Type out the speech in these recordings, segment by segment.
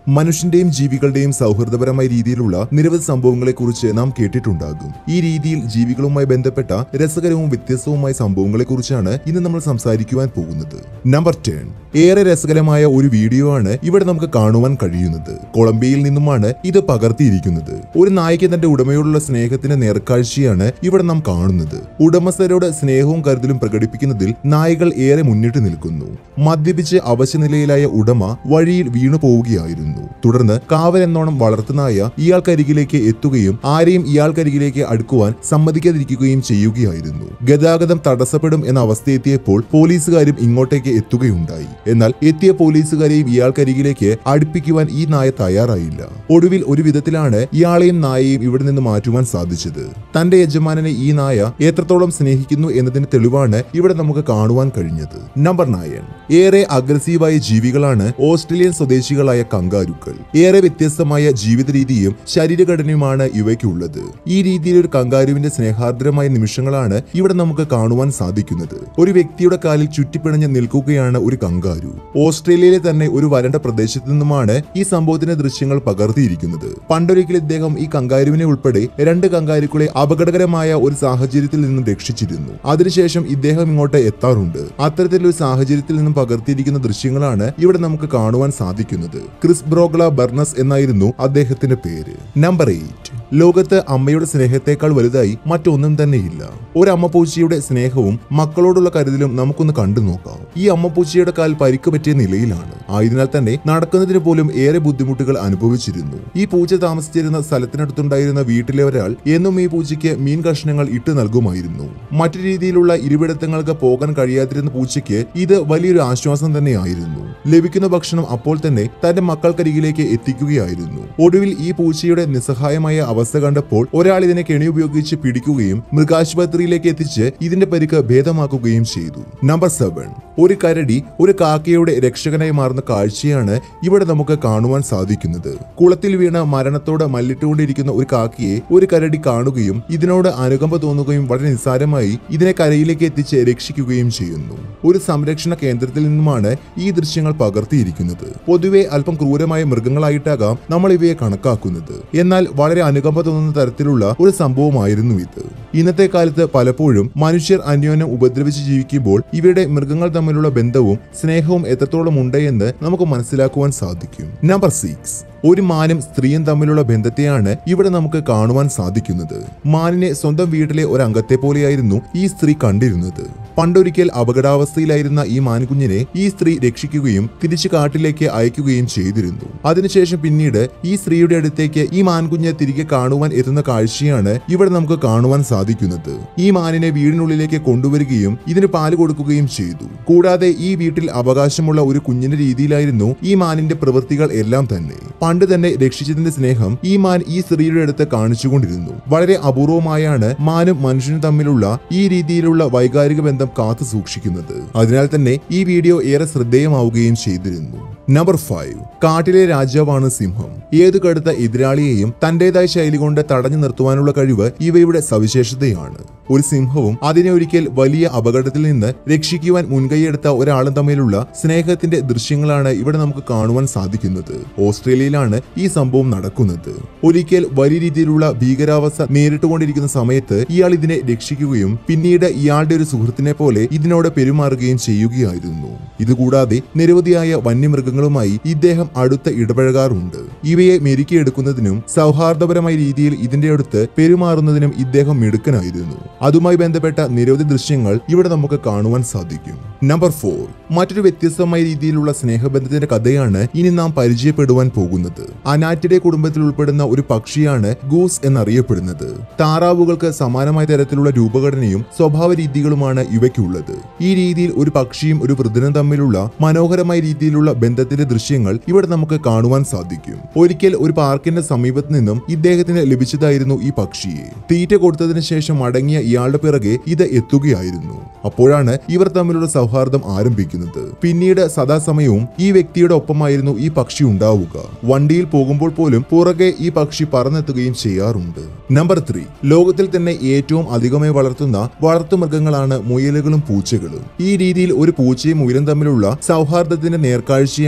മനുഷ്യന്റെയും ജീവികളുടെയും സൗഹൃദപരമായ രീതിയിലുള്ള നിരവധി സംഭവങ്ങളെക്കുറിച്ച് നാം കേട്ടിട്ടുണ്ടാകും ഈ രീതിയിൽ ജീവികളുമായി ബന്ധപ്പെട്ട രസകരവും വ്യത്യസ്തവുമായ സംഭവങ്ങളെക്കുറിച്ചാണ് ഇന്ന് നമ്മൾ സംസാരിക്കുവാൻ പോകുന്നത് നമ്പർ ടെൻ ഏറെ രസകരമായ ഒരു വീഡിയോ ആണ് ഇവിടെ നമുക്ക് കാണുവാൻ കഴിയുന്നത് കൊളംബിയയിൽ നിന്നുമാണ് ഇത് പകർത്തിയിരിക്കുന്നത് ഒരു നായ്ക്ക് തന്റെ ഉടമയോടുള്ള സ്നേഹത്തിന്റെ നേർക്കാഴ്ചയാണ് ഇവിടെ നാം കാണുന്നത് ഉടമസ്ഥരോട് സ്നേഹവും കരുതലും പ്രകടിപ്പിക്കുന്നതിൽ നായകൾ ഏറെ മുന്നിട്ട് നിൽക്കുന്നു മദ്യപിച്ച് അവശനിലയിലായ ഉടമ വഴിയിൽ വീണു പോവുകയായിരുന്നു തുടർന്ന് കാവലെന്നോണം വളർത്തുനായ ഇയാൾക്കരികിലേക്ക് എത്തുകയും ആരെയും ഇയാൾക്കരികിലേക്ക് അടുക്കുവാൻ സമ്മതിക്കാതിരിക്കുകയും ചെയ്യുകയായിരുന്നു ഗതാഗതം തടസ്സപ്പെടും എന്ന അവസ്ഥയെത്തിയപ്പോൾ പോലീസുകാരും ഇങ്ങോട്ടേക്ക് എത്തുകയുണ്ടായി എന്നാൽ എത്തിയ പോലീസുകാരെയും ഇയാൾക്കരികിലേക്ക് അടുപ്പിക്കുവാൻ ഈ നായ തയ്യാറായില്ല ഒടുവിൽ ഒരു വിധത്തിലാണ് ഇയാളെയും നായയെയും ഇവിടെ നിന്ന് മാറ്റുവാൻ സാധിച്ചത് തന്റെ യജമാനനെ ഈ നായ എത്രത്തോളം സ്നേഹിക്കുന്നു എന്നതിന് തെളിവാണ് ഇവിടെ നമുക്ക് കാണുവാൻ കഴിഞ്ഞത് നമ്പർ നയൻ ഏറെ അഗ്രസീവായ ജീവികളാണ് ഓസ്ട്രേലിയൻ സ്വദേശികളായ കങ്കാരുക്കൾ ഏറെ വ്യത്യസ്തമായ ജീവിത രീതിയും ശരീരഘടനയുമാണ് ഇവയ്ക്കുള്ളത് ഈ രീതിയിൽ ഒരു കങ്കാരുവിന്റെ സ്നേഹാർദ്രമായ നിമിഷങ്ങളാണ് ഇവിടെ നമുക്ക് കാണുവാൻ സാധിക്കുന്നത് ഒരു വ്യക്തിയുടെ കാലിൽ ചുറ്റിപ്പിണഞ്ഞ് നിൽക്കുകയാണ് ഒരു കങ്കാരു ഓസ്ട്രേലിയയിലെ തന്നെ ഒരു വരണ്ട പ്രദേശത്തു നിന്നുമാണ് ഈ സംഭവത്തിന്റെ ദൃശ്യങ്ങൾ പകർത്തിയിരിക്കുന്നത് പണ്ടൊരിക്കൽ ഇദ്ദേഹം ഈ കങ്കാരുവിനെ ഉൾപ്പെടെ രണ്ട് കങ്കാരുക്കളെ അപകടകരമായ ഒരു സാഹചര്യത്തിൽ നിന്നും രക്ഷിച്ചിരുന്നു അതിനുശേഷം ഇദ്ദേഹം ഇങ്ങോട്ട് എത്താറുണ്ട് അത്തരത്തിലൊരു സാഹചര്യത്തിൽ നിന്നും പകർത്തിയിരിക്കുന്ന ദൃശ്യങ്ങളാണ് ഇവിടെ നമുക്ക് കാണുവാൻ സാധിക്കുന്നത് ക്രിസ് ബ്രോഗ്ല ബർണസ് എന്നായിരുന്നു അദ്ദേഹത്തിന്റെ പേര് നമ്പർ എയ്റ്റ് ലോകത്ത് അമ്മയുടെ സ്നേഹത്തെക്കാൾ വലുതായി മറ്റൊന്നും തന്നെയില്ല ഒരു അമ്മ പൂച്ചയുടെ സ്നേഹവും മക്കളോടുള്ള കരുതലും നമുക്കൊന്ന് കണ്ടു നോക്കാം ഈ അമ്മ പൂച്ചയുടെ കാൽ പരിക്ക് പറ്റിയ നിലയിലാണ് ആയതിനാൽ തന്നെ നടക്കുന്നതിന് പോലും ഏറെ ബുദ്ധിമുട്ടുകൾ അനുഭവിച്ചിരുന്നു ഈ പൂച്ച താമസിച്ചിരുന്ന സ്ഥലത്തിനടുത്തുണ്ടായിരുന്ന വീട്ടിലെ ഒരാൾ എന്നും ഈ പൂച്ചയ്ക്ക് മീൻ കഷ്ണങ്ങൾ ഇട്ട് നൽകുമായിരുന്നു മറ്റു രീതിയിലുള്ള ഇരുപിടത്തങ്ങൾക്ക് പോകാൻ കഴിയാതിരുന്ന പൂച്ചയ്ക്ക് ഇത് വലിയൊരു ആശ്വാസം തന്നെയായിരുന്നു ലഭിക്കുന്ന ഭക്ഷണം അപ്പോൾ തന്നെ തന്റെ മക്കൾക്കരികിലേക്ക് എത്തിക്കുകയായിരുന്നു ഒടുവിൽ ഈ പൂച്ചയുടെ നിസ്സഹായമായ അവസ്ഥ കണ്ടപ്പോൾ ഒരാൾ ഇതിനെ കെണി ഉപയോഗിച്ച് പിടിക്കുകയും മൃഗാശുപത്രിയിലേക്ക് എത്തിച്ച് ഇതിന്റെ പരിക്ക് ഭേദമാക്കുകയും ചെയ്തു നമ്പർ സെവൻ ഒരു കരടി ഒരു കാക്കയുടെ രക്ഷകനായി മാറുന്ന കാഴ്ചയാണ് ഇവിടെ നമുക്ക് കാണുവാൻ സാധിക്കുന്നത് കുളത്തിൽ വീണ മരണത്തോടെ മല്ലിട്ടുകൊണ്ടിരിക്കുന്ന ഒരു കാക്കയെ ഒരു കരടി കാണുകയും ഇതിനോട് അനുകമ്പ തോന്നുകയും വളരെ നിസ്സാരമായി ഇതിനെ കരയിലേക്ക് എത്തിച്ച് രക്ഷിക്കുകയും ചെയ്യുന്നു ഒരു സംരക്ഷണ കേന്ദ്രത്തിൽ നിന്നുമാണ് ഈ ദൃശ്യങ്ങൾ പകർത്തിയിരിക്കുന്നത് പൊതുവെ അല്പം ക്രൂരമായ മൃഗങ്ങളായിട്ടാകാം നമ്മൾ ഇവയെ കണക്കാക്കുന്നത് എന്നാൽ വളരെ അനുകമ്പ തോന്നുന്ന തരത്തിലുള്ള ഒരു സംഭവമായിരുന്നു ഇത് ഇന്നത്തെ കാലത്ത് പലപ്പോഴും മനുഷ്യർ അന്യോന്യം ഉപദ്രവിച്ച് ജീവിക്കുമ്പോൾ ഇവയുടെ മൃഗങ്ങൾ തമ്മിലുള്ള ബന്ധവും സ്നേഹവും എത്രത്തോളം ഉണ്ട് എന്ന് നമുക്ക് മനസ്സിലാക്കുവാൻ സാധിക്കും നമ്പർ സിക്സ് ഒരു മാനും സ്ത്രീയും തമ്മിലുള്ള ബന്ധത്തെയാണ് ഇവിടെ നമുക്ക് കാണുവാൻ സാധിക്കുന്നത് മാനിനെ സ്വന്തം വീട്ടിലെ ഒരു അംഗത്തെ പോലെയായിരുന്നു ഈ സ്ത്രീ കണ്ടിരുന്നത് പണ്ടൊരിക്കൽ അപകടാവസ്ഥയിലായിരുന്ന ഈ മാൻകുഞ്ഞിനെ ഈ സ്ത്രീ രക്ഷിക്കുകയും തിരിച്ചു കാട്ടിലേക്ക് അയക്കുകയും ചെയ്തിരുന്നു അതിനുശേഷം പിന്നീട് ഈ സ്ത്രീയുടെ അടുത്തേക്ക് ഈ മാൻകുഞ്ഞെ തിരികെ കാണുവാൻ എത്തുന്ന കാഴ്ചയാണ് ഇവിടെ നമുക്ക് കാണുവാൻ സാധിക്കുന്നത് ഈ മാനിനെ വീടിനുള്ളിലേക്ക് കൊണ്ടുവരികയും ഇതിന് പാല് കൊടുക്കുകയും ചെയ്തു കൂടാതെ ഈ വീട്ടിൽ അവകാശമുള്ള ഒരു കുഞ്ഞിന്റെ രീതിയിലായിരുന്നു ഈ മാനിന്റെ പ്രവൃത്തികൾ എല്ലാം തന്നെ പണ്ട് തന്നെ രക്ഷിച്ചതിന്റെ സ്നേഹം ഈ മാൻ ഈ സ്ത്രീയുടെ അടുത്ത് കാണിച്ചുകൊണ്ടിരുന്നു വളരെ അപൂർവമായാണ് മാനും മനുഷ്യനും തമ്മിലുള്ള ഈ രീതിയിലുള്ള വൈകാരിക ബന്ധം കാത്തു സൂക്ഷിക്കുന്നത് അതിനാൽ തന്നെ ഈ വീഡിയോ ഏറെ ശ്രദ്ധേയമാവുകയും ചെയ്തിരുന്നു നമ്പർ ഫൈവ് കാട്ടിലെ രാജാവാണ് സിംഹം ഏതു കടുത്ത എതിരാളിയെയും തന്റേതായ ശൈലി കൊണ്ട് തടഞ്ഞു നിർത്തുവാനുള്ള കഴിവ് ഇവയുടെ സവിശേഷതയാണ് ഒരു സിംഹവും അതിനെ ഒരിക്കൽ വലിയ അപകടത്തിൽ നിന്ന് രക്ഷിക്കുവാൻ മുൻകൈയെടുത്ത ഒരാളും തമ്മിലുള്ള സ്നേഹത്തിന്റെ ദൃശ്യങ്ങളാണ് ഇവിടെ നമുക്ക് കാണുവാൻ സാധിക്കുന്നത് ഓസ്ട്രേലിയയിലാണ് ഈ സംഭവം നടക്കുന്നത് ഒരിക്കൽ വലിയ രീതിയിലുള്ള ഭീകരാവസ്ഥ നേരിട്ടുകൊണ്ടിരിക്കുന്ന സമയത്ത് ഇയാൾ ഇതിനെ രക്ഷിക്കുകയും പിന്നീട് ഇയാളുടെ ഒരു സുഹൃത്തിനെ പോലെ ഇതിനോട് പെരുമാറുകയും ചെയ്യുകയായിരുന്നു ഇതുകൂടാതെ നിരവധിയായ വന്യമൃഗങ്ങളുമായി ഇദ്ദേഹം അടുത്ത് ഇടപഴകാറുണ്ട് ഇവയെ മെരുക്കിയെടുക്കുന്നതിനും സൗഹാർദ്ദപരമായ രീതിയിൽ ഇതിന്റെ അടുത്ത് പെരുമാറുന്നതിനും ഇദ്ദേഹം മിടുക്കനായിരുന്നു അതുമായി ബന്ധപ്പെട്ട നിരവധി ദൃശ്യങ്ങൾ ഇവിടെ നമുക്ക് കാണുവാൻ സാധിക്കും നമ്പർ ഫോർ മറ്റൊരു വ്യത്യസ്തമായ രീതിയിലുള്ള സ്നേഹബന്ധത്തിന്റെ കഥയാണ് ഇനി നാം പരിചയപ്പെടുവാൻ പോകുന്നത് അനാറ്റിഡെ കുടുംബത്തിൽ ഉൾപ്പെടുന്ന ഒരു പക്ഷിയാണ് ഗൂസ് എന്നറിയപ്പെടുന്നത് താറാവുകൾക്ക് സമാനമായ തരത്തിലുള്ള രൂപഘടനയും സ്വഭാവ രീതികളുമാണ് ഇവയ്ക്കുള്ളത് ഈ രീതിയിൽ ഒരു പക്ഷിയും ഒരു വൃദ്ധനും തമ്മിലുള്ള മനോഹരമായ രീതിയിലുള്ള ബന്ധത്തിന്റെ ദൃശ്യങ്ങൾ ഇവിടെ നമുക്ക് കാണുവാൻ സാധിക്കും ഒരിക്കൽ ഒരു പാർക്കിന്റെ സമീപത്ത് നിന്നും ഇദ്ദേഹത്തിന് ലഭിച്ചതായിരുന്നു ഈ പക്ഷിയെ തീറ്റ കൊടുത്തതിന് ശേഷം മടങ്ങിയ ഇയാളുടെ പിറകെ ഇത് എത്തുകയായിരുന്നു അപ്പോഴാണ് ഇവർ തമ്മിലുള്ള സൗഹാർദ്ദം ആരംഭിക്കുന്നത് പിന്നീട് സദാസമയവും ഈ വ്യക്തിയുടെ ഒപ്പമായിരുന്നു ഈ പക്ഷി ഉണ്ടാവുക വണ്ടിയിൽ പോകുമ്പോൾ പോലും പുറകെ ഈ പക്ഷി പറന്നെത്തുകയും ചെയ്യാറുണ്ട് നമ്പർ ത്രീ ലോകത്തിൽ തന്നെ ഏറ്റവും അധികമായി വളർത്തുന്ന വളർത്തുമൃഗങ്ങളാണ് മുയലുകളും പൂച്ചകളും ഈ രീതിയിൽ ഒരു പൂച്ചയും മുയലും തമ്മിലുള്ള സൗഹാർദ്ദത്തിന്റെ നേർക്കാഴ്ചയാണ്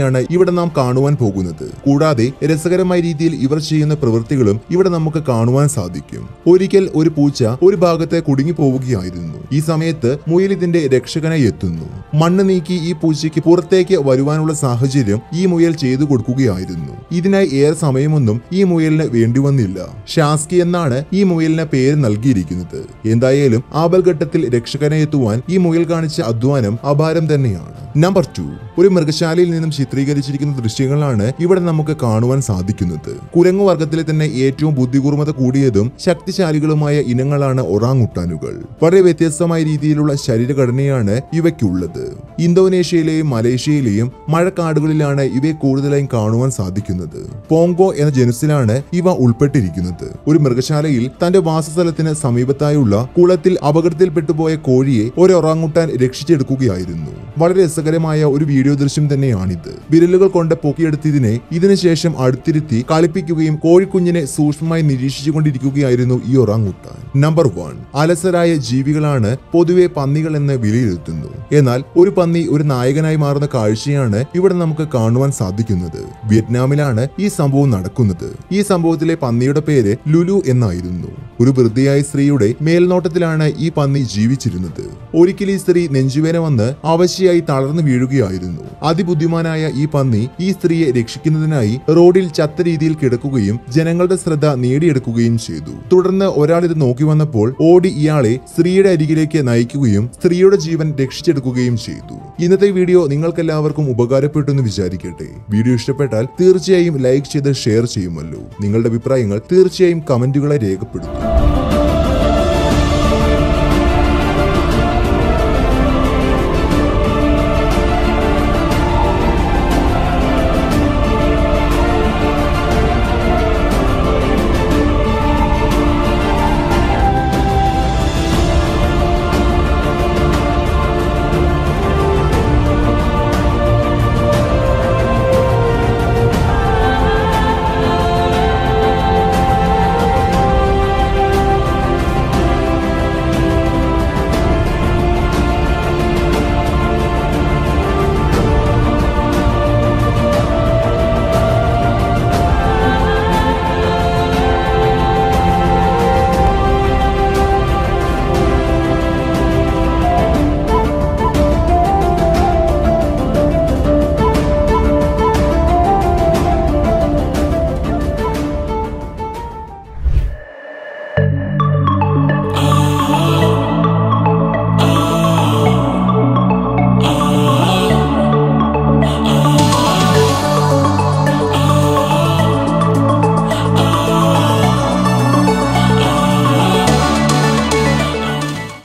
തന്നെയാണ് ഇവിടെ നാം കാണുവാൻ പോകുന്നത് കൂടാതെ രസകരമായ രീതിയിൽ ഇവർ ചെയ്യുന്ന പ്രവൃത്തികളും ഇവിടെ നമുക്ക് കാണുവാൻ സാധിക്കും ഒരിക്കൽ ഒരു പൂച്ച ഒരു ഭാഗത്ത് കുടുങ്ങി പോവുകയായിരുന്നു ഈ സമയത്ത് മുയൽ ഇതിന്റെ രക്ഷകനായി എത്തുന്നു മണ്ണ് നീക്കി ഈ പൂച്ചയ്ക്ക് പുറത്തേക്ക് വരുവാനുള്ള സാഹചര്യം ഈ മുയൽ ചെയ്തു കൊടുക്കുകയായിരുന്നു ഇതിനായി ഏറെ സമയമൊന്നും ഈ മുയലിന് വേണ്ടി വന്നില്ല ഷാസ്കി എന്നാണ് ഈ മുയലിന് പേര് നൽകിയിരിക്കുന്നത് എന്തായാലും ആപൽഘട്ടത്തിൽ രക്ഷകനെ എത്തുവാൻ ഈ മുയൽ കാണിച്ച അധ്വാനം അപാരം തന്നെയാണ് നമ്പർ ടു ഒരു മൃഗശാലയിൽ നിന്നും ചിത്രീകരിച്ചിരിക്കുന്ന ദൃശ്യങ്ങളാണ് ഇവിടെ നമുക്ക് കാണുവാൻ സാധിക്കുന്നത് കുരങ്ങു വർഗത്തിലെ തന്നെ ഏറ്റവും ബുദ്ധികൂർമ്മത കൂടിയതും ശക്തിശാലികളുമായ ഇനങ്ങളാണ് ഒറാങ്ങുട്ടാനുകൾ വളരെ വ്യത്യസ്തമായ രീതിയിലുള്ള ശരീരഘടനയാണ് ഇവയ്ക്കുള്ളത് ഇന്തോനേഷ്യയിലെയും മലേഷ്യയിലെയും മഴക്കാടുകളിലാണ് ഇവയെ കൂടുതലായും കാണുവാൻ സാധിക്കുന്നത് പോങ്കോ എന്ന ജനുസിലാണ് ഇവ ഉൾപ്പെട്ടിരിക്കുന്നത് ഒരു മൃഗശാലയിൽ തന്റെ വാസസ്ഥലത്തിന് സമീപത്തായുള്ള കുളത്തിൽ അപകടത്തിൽപ്പെട്ടുപോയ കോഴിയെ ഒരു ഒറാങ്ങുട്ടാൻ രക്ഷിച്ചെടുക്കുകയായിരുന്നു വളരെ രസകരമായ ഒരു വീഡിയോ ദൃശ്യം തന്നെയാണിത് വിരലുകൾ കൊണ്ട് പൊക്കിയെടുത്തതിനെ ഇതിനുശേഷം അടുത്തിരുത്തി കളിപ്പിക്കുകയും കോഴിക്കുഞ്ഞിനെ സൂക്ഷ്മമായി നിരീക്ഷിച്ചുകൊണ്ടിരിക്കുകയായിരുന്നു ഈ ഒറാങ്ങുട്ടാൻ നമ്പർ വൺ അലസരായ ജീവികളാണ് പൊതുവെ പന്നികൾ എന്ന് വിലയിരുത്തുന്നു എന്നാൽ ഒരു പന്നി ഒരു നായകനായി മാറുന്ന കാഴ്ചയാണ് ഇവിടെ നമുക്ക് കാണുവാൻ സാധിക്കുന്നത് വിയറ്റ്നാമിലാണ് ഈ സംഭവം നടക്കുന്നത് ഈ സംഭവത്തിലെ പന്നിയുടെ പേര് ലുലു എന്നായിരുന്നു ഒരു വൃദ്ധയായ സ്ത്രീയുടെ മേൽനോട്ടത്തിലാണ് ഈ പന്നി ജീവിച്ചിരുന്നത് ഒരിക്കൽ ഈ സ്ത്രീ നെഞ്ചുവേന വന്ന് അവശയായി തളർന്നു വീഴുകയായിരുന്നു അതിബുദ്ധിമാനായ ഈ പന്നി ഈ സ്ത്രീയെ രക്ഷിക്കുന്നതിനായി റോഡിൽ ചത്ത രീതിയിൽ കിടക്കുകയും ജനങ്ങളുടെ ശ്രദ്ധ നേടിയെടുക്കുകയും ചെയ്തു തുടർന്ന് ഒരാൾ ഇത് നോക്കി വന്നപ്പോൾ ഓടി ഇയാളെ സ്ത്രീയുടെ അരികിലേക്ക് നയിക്കുകയും സ്ത്രീയുടെ ജീവൻ രക്ഷിച്ചെടുക്കുകയും ചെയ്തു ഇന്നത്തെ വീഡിയോ നിങ്ങൾക്കെല്ലാവർക്കും ഉപകാരപ്പെട്ടു എന്ന് വിചാരിക്കട്ടെ വീഡിയോ ഇഷ്ടപ്പെട്ടാൽ തീർച്ചയായും ലൈക്ക് ചെയ്ത് ഷെയർ ചെയ്യുമല്ലോ നിങ്ങളുടെ അഭിപ്രായങ്ങൾ തീർച്ചയായും കമന്റുകളെ രേഖപ്പെടുത്തും